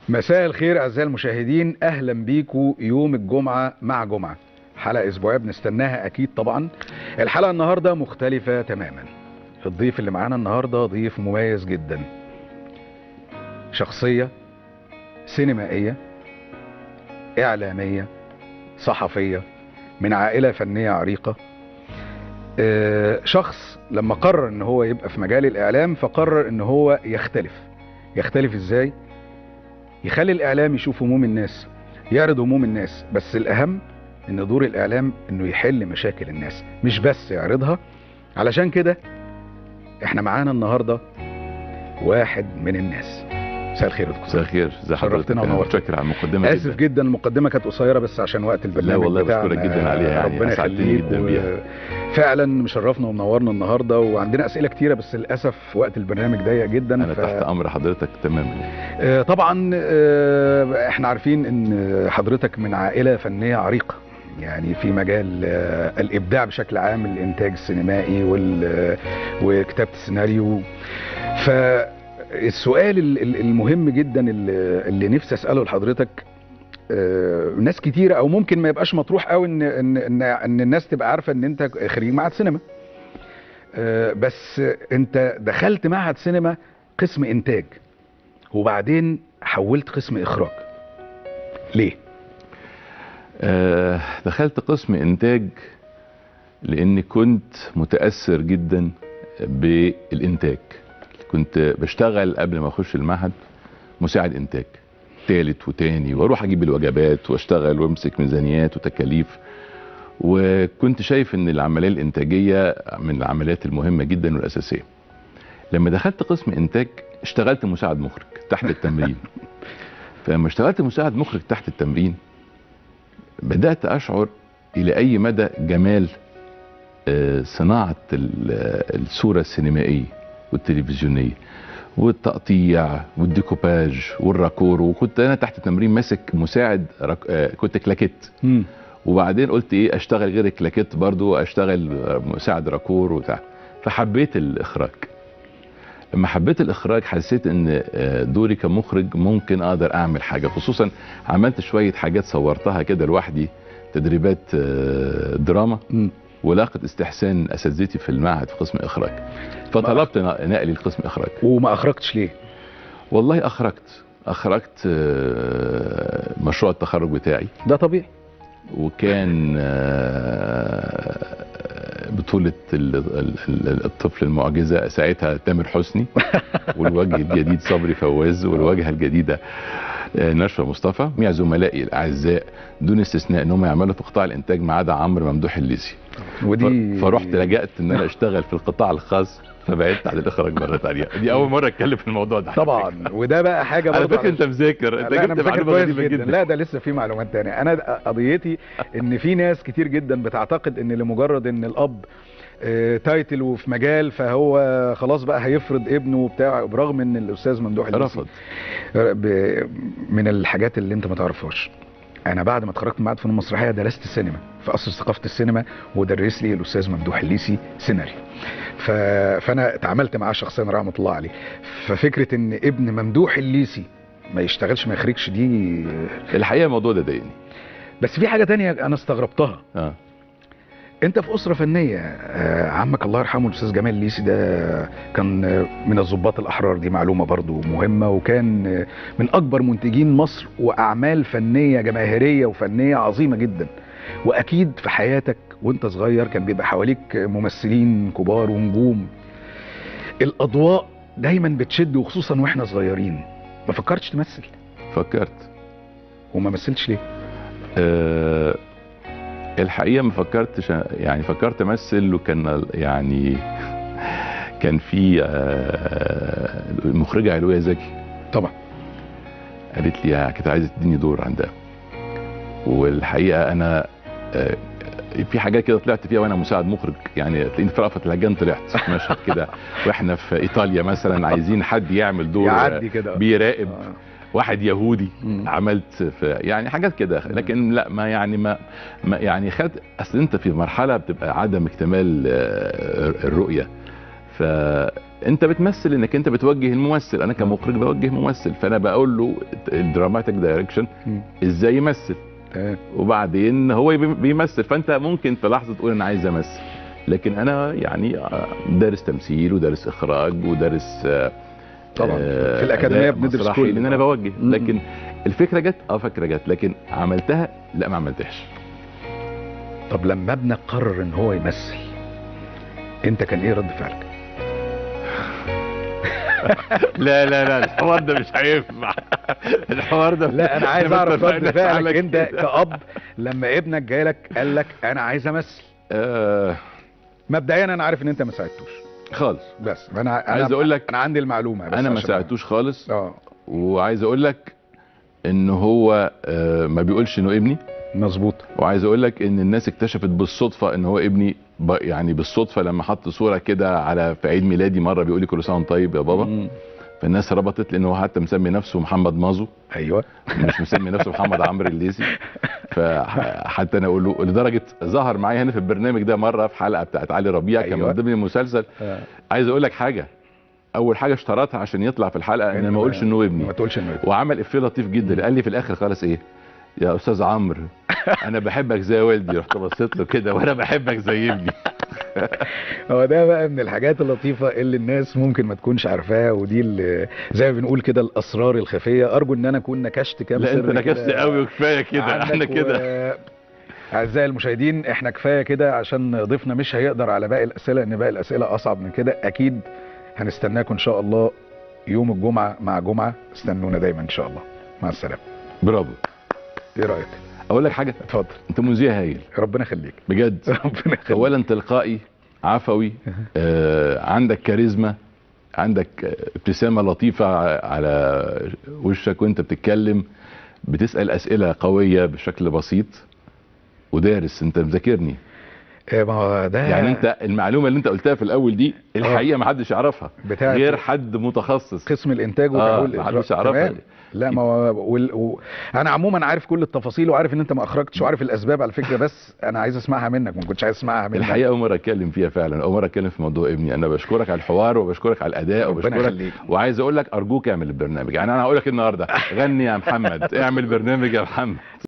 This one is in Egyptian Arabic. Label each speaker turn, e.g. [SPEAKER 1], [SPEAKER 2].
[SPEAKER 1] مساء الخير اعزائي المشاهدين اهلا بيكم يوم الجمعه مع جمعه حلقه اسبوعيه بنستناها اكيد طبعا الحلقه النهارده مختلفه تماما الضيف اللي معانا النهارده ضيف مميز جدا شخصيه سينمائيه اعلاميه صحفيه من عائله فنيه عريقه آه، شخص لما قرر ان هو يبقى في مجال الاعلام فقرر ان هو يختلف يختلف ازاي يخلي الاعلام يشوف هموم الناس يعرض هموم الناس بس الاهم ان دور الاعلام انه يحل مشاكل الناس مش بس يعرضها علشان كده احنا معانا النهارده واحد من الناس مساء الخير يا دكتور
[SPEAKER 2] مساء الخير ازي حضرتك
[SPEAKER 1] شرفتنا
[SPEAKER 2] انا
[SPEAKER 1] ونورتنا.
[SPEAKER 2] متشكر على المقدمه
[SPEAKER 1] اسف جدا المقدمه كانت قصيره بس عشان وقت البرنامج
[SPEAKER 2] لا والله
[SPEAKER 1] بتاعنا.
[SPEAKER 2] بشكرك جدا عليها يعني،
[SPEAKER 1] ربنا
[SPEAKER 2] أسعدتني
[SPEAKER 1] يخليك
[SPEAKER 2] جدا
[SPEAKER 1] و-
[SPEAKER 2] بيها.
[SPEAKER 1] فعلا مشرفنا ومنورنا النهارده وعندنا اسئله كتيره بس للاسف وقت البرنامج ضيق جدا
[SPEAKER 2] انا
[SPEAKER 1] ف-
[SPEAKER 2] تحت امر حضرتك تماما
[SPEAKER 1] آه، طبعا آه، احنا عارفين ان حضرتك من عائله فنيه عريقه يعني في مجال آه، الابداع بشكل عام الانتاج السينمائي وال- وكتابه السيناريو فالسؤال ال- ال- المهم جدا اللي اللي نفسي اساله لحضرتك آه، ناس كتيره او ممكن ما يبقاش مطروح قوي ان ان ان, إن الناس تبقى عارفه ان انت خريج معهد سينما آه، بس انت دخلت معهد سينما قسم انتاج وبعدين حولت قسم اخراج ليه
[SPEAKER 2] آه دخلت قسم انتاج لاني كنت متاثر جدا بالانتاج كنت بشتغل قبل ما اخش المعهد مساعد انتاج تالت وتاني واروح اجيب الوجبات واشتغل وامسك ميزانيات وتكاليف وكنت شايف ان العمليه الانتاجيه من العمليات المهمه جدا والاساسيه لما دخلت قسم انتاج اشتغلت مساعد مخرج تحت التمرين فلما اشتغلت مساعد مخرج تحت التمرين بدات اشعر الى اي مدى جمال آه، صناعه ال- آه، الصوره السينمائيه والتلفزيونيه والتقطيع والديكوباج والراكور وكنت انا تحت التمرين ماسك مساعد رك... آه، كنت كلاكيت وبعدين قلت ايه اشتغل غير الكلاكيت برضو اشتغل مساعد راكور وبتاع فحبيت الاخراج لما حبيت الاخراج حسيت ان آه، دوري كمخرج ممكن اقدر اعمل حاجه خصوصا عملت شويه حاجات صورتها كده لوحدي تدريبات آه، دراما
[SPEAKER 1] مم.
[SPEAKER 2] ولاقت استحسان اساتذتي في المعهد في قسم اخراج فطلبت نقلي لقسم اخراج
[SPEAKER 1] وما اخرجتش ليه
[SPEAKER 2] والله اخرجت اخرجت آه، مشروع التخرج بتاعي
[SPEAKER 1] ده طبيعي
[SPEAKER 2] وكان آه، بطولة ال- ال- ال- الطفل المعجزة ساعتها تامر حسني والوجه الجديد صبري فواز والواجهة الجديدة آه، نشوى مصطفى مع زملائي الأعزاء دون استثناء انهم يعملوا في قطاع الانتاج ما عدا عمرو ممدوح الليسي
[SPEAKER 1] ودي
[SPEAKER 2] ف- فرحت لجأت ان انا اشتغل في القطاع الخاص فبعدت عن الاخراج مرة تانية دي اول مرة اتكلم في الموضوع ده
[SPEAKER 1] طبعا وده بقى حاجه
[SPEAKER 2] على
[SPEAKER 1] برضه
[SPEAKER 2] فكرة انت مذاكر انت
[SPEAKER 1] لا انا
[SPEAKER 2] جبت
[SPEAKER 1] مذاكر
[SPEAKER 2] معلومة
[SPEAKER 1] كويس
[SPEAKER 2] غريبة
[SPEAKER 1] جدا
[SPEAKER 2] جدا
[SPEAKER 1] لا ده لسه في معلومات تانية انا قضيتي ان في ناس كتير جدا بتعتقد ان لمجرد ان الاب آه، تايتل وفي مجال فهو خلاص بقى هيفرض ابنه وبتاع برغم ان الاستاذ ممدوح الليثي
[SPEAKER 2] رفض
[SPEAKER 1] ب- من الحاجات اللي انت ما تعرفهاش انا بعد ما اتخرجت من معهد فنون مسرحيه درست السينما في قصر ثقافه السينما ودرس لي الاستاذ ممدوح الليثي سيناريو ف... فانا اتعاملت معاه شخصيا رحمه الله عليه ففكره ان ابن ممدوح الليثي ما يشتغلش ما يخرجش دي
[SPEAKER 2] الحقيقة الموضوع ده ضايقني
[SPEAKER 1] بس في حاجه تانية انا استغربتها
[SPEAKER 2] اه
[SPEAKER 1] انت في اسره فنيه آه، عمك الله يرحمه الاستاذ جمال الليثي ده كان آه، من الضباط الاحرار دي معلومه برضو مهمه وكان آه، من اكبر منتجين مصر واعمال فنيه جماهيريه وفنيه عظيمه جدا واكيد في حياتك وانت صغير كان بيبقى حواليك ممثلين كبار ونجوم الاضواء دايما بتشد وخصوصا واحنا صغيرين ما فكرتش تمثل
[SPEAKER 2] فكرت
[SPEAKER 1] وما مثلتش ليه
[SPEAKER 2] أه الحقيقه ما فكرتش يعني فكرت امثل وكان يعني كان في أه المخرجه علويه زكي
[SPEAKER 1] طبعا
[SPEAKER 2] قالت لي كانت عايزه تديني دور عندها والحقيقه انا أه في حاجات كده طلعت فيها وانا مساعد مخرج يعني تلاقيني في رأفت الهجان طلعت في مشهد كده واحنا في ايطاليا مثلا عايزين حد يعمل دور
[SPEAKER 1] يعدي كده
[SPEAKER 2] بيراقب
[SPEAKER 1] آه.
[SPEAKER 2] واحد يهودي
[SPEAKER 1] مم.
[SPEAKER 2] عملت في يعني حاجات كده لكن لا ما يعني ما, ما يعني خد اصل انت في مرحله بتبقى عدم اكتمال آه، الرؤيه ف فانت بتمثل انك انت بتوجه الممثل انا كمخرج بوجه ممثل فانا بقول له الدراماتيك دايركشن
[SPEAKER 1] مم.
[SPEAKER 2] ازاي يمثل
[SPEAKER 1] تمام
[SPEAKER 2] وبعدين هو يبي- بيمثل فانت ممكن في لحظه تقول انا عايز امثل لكن انا يعني آه، دارس تمثيل ودارس اخراج ودارس آه،
[SPEAKER 1] طبعا
[SPEAKER 2] آه،
[SPEAKER 1] في الاكاديميه
[SPEAKER 2] أداء
[SPEAKER 1] بندرس
[SPEAKER 2] مسرحي،
[SPEAKER 1] كل
[SPEAKER 2] لان انا بوجه
[SPEAKER 1] مم.
[SPEAKER 2] لكن الفكره جت اه فكره جت لكن عملتها لا ما عملتهاش
[SPEAKER 1] طب لما ابنك قرر ان هو يمثل انت كان ايه رد فعلك؟
[SPEAKER 2] لا لا لا الحوار ده مش هينفع الحوار ده
[SPEAKER 1] لا انا عايز
[SPEAKER 2] إحنا
[SPEAKER 1] اعرف رد
[SPEAKER 2] اتفقنا
[SPEAKER 1] فعلك
[SPEAKER 2] على
[SPEAKER 1] انت
[SPEAKER 2] كده.
[SPEAKER 1] كأب لما ابنك جاي لك قال لك انا عايز امثل
[SPEAKER 2] آه
[SPEAKER 1] مبدئيا انا عارف ان انت ما ساعدتوش
[SPEAKER 2] خالص
[SPEAKER 1] بس انا انا
[SPEAKER 2] عايز أقول لك-
[SPEAKER 1] انا عندي المعلومه بس
[SPEAKER 2] انا ما
[SPEAKER 1] عشان-
[SPEAKER 2] ساعدتوش خالص
[SPEAKER 1] اه
[SPEAKER 2] وعايز اقول لك ان هو آه ما بيقولش انه ابني
[SPEAKER 1] مظبوط
[SPEAKER 2] وعايز اقول لك ان الناس اكتشفت بالصدفه ان هو ابني ب- يعني بالصدفه لما حط صوره كده على في عيد ميلادي مره بيقول لي كل سنه وأنت طيب يا بابا
[SPEAKER 1] مم.
[SPEAKER 2] فالناس ربطت لان هو حتى مسمي نفسه محمد مازو
[SPEAKER 1] ايوه
[SPEAKER 2] مش مسمي نفسه محمد عمرو الليثي فحتى انا اقول له لدرجه ظهر معايا هنا في البرنامج ده مره في حلقه بتاعت علي ربيع كان
[SPEAKER 1] أيوة.
[SPEAKER 2] من ضمن المسلسل
[SPEAKER 1] آه.
[SPEAKER 2] عايز اقول لك حاجه اول حاجه اشترطها عشان يطلع في الحلقه ان أنا ما اقولش انه ابني
[SPEAKER 1] ما تقولش انه ابني
[SPEAKER 2] وعمل افيه لطيف جدا قال لي في الاخر خالص ايه يا استاذ عمرو انا بحبك زي والدي رحت بصيت له كده وانا بحبك زي ابني
[SPEAKER 1] هو ده بقى من الحاجات اللطيفة اللي الناس ممكن ما تكونش عارفاها ودي اللي زي ما بنقول كده الأسرار الخفية أرجو إن أنا أكون نكشت كام
[SPEAKER 2] لا
[SPEAKER 1] سر
[SPEAKER 2] انت نكست
[SPEAKER 1] كده
[SPEAKER 2] قوي وكفايه كده
[SPEAKER 1] عنك
[SPEAKER 2] احنا كده
[SPEAKER 1] و... أعزائي المشاهدين إحنا كفاية كده عشان ضيفنا مش هيقدر على باقي الأسئلة إن باقي الأسئلة أصعب من كده أكيد هنستناكم إن شاء الله يوم الجمعة مع جمعة استنونا دايما إن شاء الله مع السلامة
[SPEAKER 2] برافو
[SPEAKER 1] إيه رأيك؟
[SPEAKER 2] اقول لك حاجه
[SPEAKER 1] اتفضل
[SPEAKER 2] انت مذيع هايل
[SPEAKER 1] ربنا يخليك
[SPEAKER 2] بجد
[SPEAKER 1] ربنا يخليك
[SPEAKER 2] اولا تلقائي عفوي آه عندك كاريزما عندك آه، ابتسامه لطيفه ع- على وشك وانت بتتكلم بتسال اسئله قويه بشكل بسيط ودارس انت مذاكرني
[SPEAKER 1] إيه ما هو ده
[SPEAKER 2] يعني انت المعلومه اللي انت قلتها في الاول دي الحقيقه ما حدش يعرفها
[SPEAKER 1] بتاعت
[SPEAKER 2] غير حد متخصص
[SPEAKER 1] قسم الانتاج
[SPEAKER 2] آه،
[SPEAKER 1] وتحويل
[SPEAKER 2] ما
[SPEAKER 1] الإجراء.
[SPEAKER 2] حدش يعرفها.
[SPEAKER 1] تمام. لا ما هو وال... و... انا عموما عارف كل التفاصيل وعارف ان انت ما اخرجتش وعارف الاسباب على فكره بس انا عايز اسمعها منك ما كنتش عايز اسمعها منك
[SPEAKER 2] الحقيقه اول مره اتكلم فيها فعلا اول مره اتكلم في موضوع ابني انا بشكرك على الحوار وبشكرك على الاداء
[SPEAKER 1] ربنا
[SPEAKER 2] وبشكرك
[SPEAKER 1] يخليك.
[SPEAKER 2] وعايز اقول لك ارجوك اعمل البرنامج يعني انا هقول لك النهارده غني يا محمد اعمل برنامج يا محمد